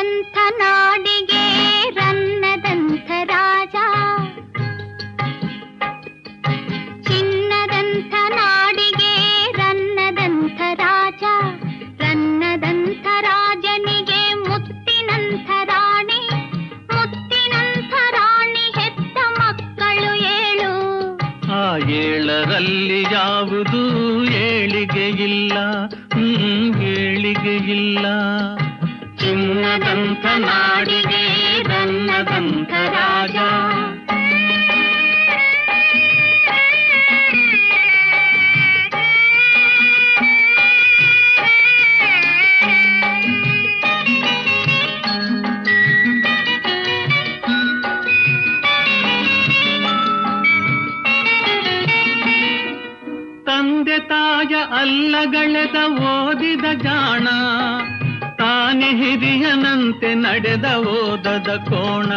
ಚಿನ್ನದಂಥ ನಾಡಿಗೆ ರನ್ನದಂಥ ರಾಜ ಚಿನ್ನದಂಥ ನಾಡಿಗೆ ರನ್ನದಂಥ ರಾಜ ರನ್ನದಂಥ ರಾಜನಿಗೆ ಮುತ್ತಿನಂಥ ರಾಣಿ ಮುತ್ತಿನಂಥ ರಾಣಿ ಹೆತ್ತ ಮಕ್ಕಳು ಏಳು ಆ ಏಳರಲ್ಲಿ ಯಾವುದು ಏಳಿಗೆ ಇಲ್ಲ ಹ್ಮ್ ಏಳಿಗೆ ಇಲ್ಲ ಚಿನ್ನದಂಥ ನಾಡಿಗೆ ರನ್ನದಂಥ ರಾಜ ತಂದೆ ತಾಯ ಅಲ್ಲಗಳೆದ ಓದಿದ ಜಾಣ ತಾನೆ ಹಿರಿಯನಂತೆ ನಡೆದ ಓದದ ಕೋಣ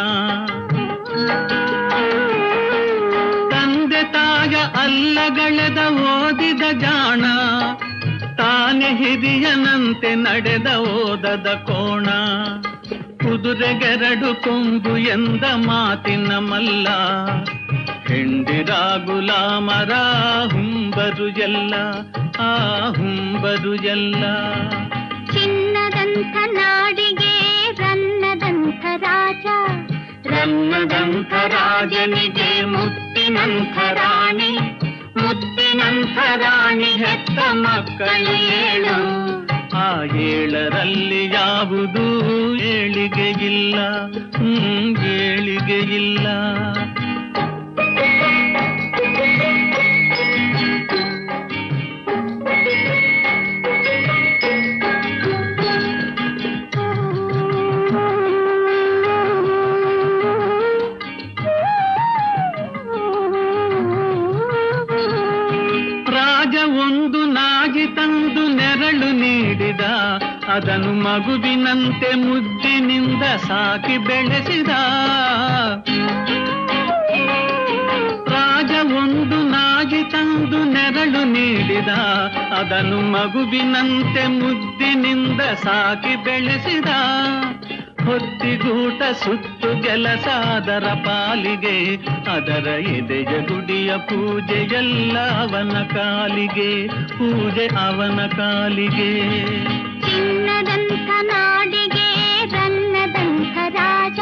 ತಂದೆ ತಾಯ ಅಲ್ಲಗಳೆದ ಓದಿದ ಜಾಣ ತಾನೆ ಹಿರಿಯನಂತೆ ನಡೆದ ಓದದ ಕೋಣ ಕುದುರೆಗೆರಡು ಕೊಂಬು ಎಂದ ಮಾತಿನ ಮಲ್ಲ ಹೆಂಡಿರ ಗುಲಾಮರ ಹುಂಬರು ಎಲ್ಲ ಆ ಹುಂಬರು ಎಲ್ಲ ಚಿನ್ನದಂಥ ನಾಡಿಗೆ ರನ್ನದಂಥ ರಾಜ ರನ್ನದಂಥ ರಾಜನಿಗೆ ಮುತ್ತಿನಂಥ ರಾಣಿ ಮುತ್ತಿನಂಥ ರಾಣಿ ಹೆತ್ತ ಮಕ್ಕಳು ಏಳು ಆ ಏಳರಲ್ಲಿ ಯಾವುದು ಏಳಿಗೆ ಇಲ್ಲ ಹ್ಮ್ ಏಳಿಗೆ ಇಲ್ಲ ರಾಜ ಒಂದು ನಾಗಿ ತಂದು ನೆರಳು ನೀಡಿದ ಅದನ್ನು ಮಗುವಿನಂತೆ ಮುದ್ದಿನಿಂದ ಸಾಕಿ ಬೆಳೆಸಿದ ರಾಜ ಒಂದು ನಾಗಿ ತಂದು ನೆರಳು ನೀಡಿದ ಅದನ್ನು ಮಗುವಿನಂತೆ ಮುದ್ದಿನಿಂದ ಸಾಕಿ ಬೆಳೆಸಿದ ಹೊತ್ತಿಗೂಟ ಸುತ್ತು ಕೆಲಸ ಅದರ ಪಾಲಿಗೆ ಅದರ ಎದೆಯ ಗುಡಿಯ ಪೂಜೆಯೆಲ್ಲ ಅವನ ಕಾಲಿಗೆ ಪೂಜೆ ಅವನ ಕಾಲಿಗೆ ಚಿನ್ನದಂಥ ನಾಡಿಗೆ ರನ್ನದಂಥ ರಾಜ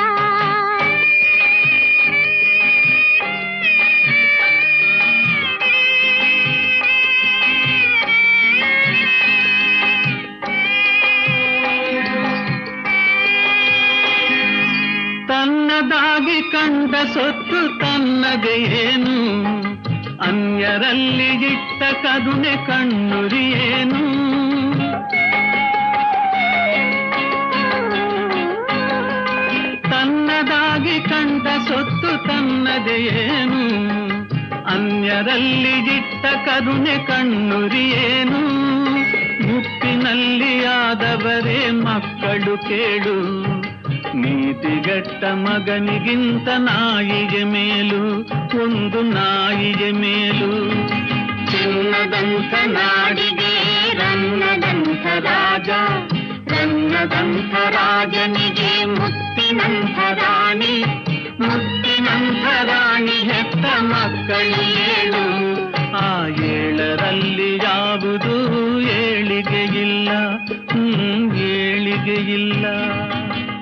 ತನ್ನದಾಗಿ ಕಂಡ ಸೊತ್ತು ತನ್ನದೇ ಏನು ಅನ್ಯರಲ್ಲಿ ಇಟ್ಟ ಕರುಣೆ ಕಣ್ಣುರಿಯೇನು ತನ್ನದಾಗಿ ಕಂಡ ಸೊತ್ತು ತನ್ನದೇ ಏನು ಅನ್ಯರಲ್ಲಿ ಇಟ್ಟ ಕರುಣೆ ಕಣ್ಣುರಿಯೇನು ಮುಪ್ಪಿನಲ್ಲಿ ಆದವರೇ ಮಕ್ಕಳು ಕೇಳು ನೀತಿಗಟ್ಟ ಮಗನಿಗಿಂತ ನಾಯಿಗೆ ಮೇಲು ಒಂದು ನಾಯಿಗೆ ಮೇಲು ಚಿನ್ನದಂಥ ನಾಡಿಗೆ ರನ್ನದಂಥ ರಾಜ ರನ್ನದಂಥ ರಾಜನಿಗೆ ಮುತ್ತಿನಂಥ ರಾಣಿ ಮುತ್ತಿನಂಥ ರಾಣಿ ಹೆತ್ತ ಮಕ್ಕಳು ಏಳು ಆ ಏಳರಲ್ಲಿ ಯಾವುದು ಏಳಿಗೆ ಇಲ್ಲ ಹ್ಮ್ ಏಳಿಗೆ ಇಲ್ಲ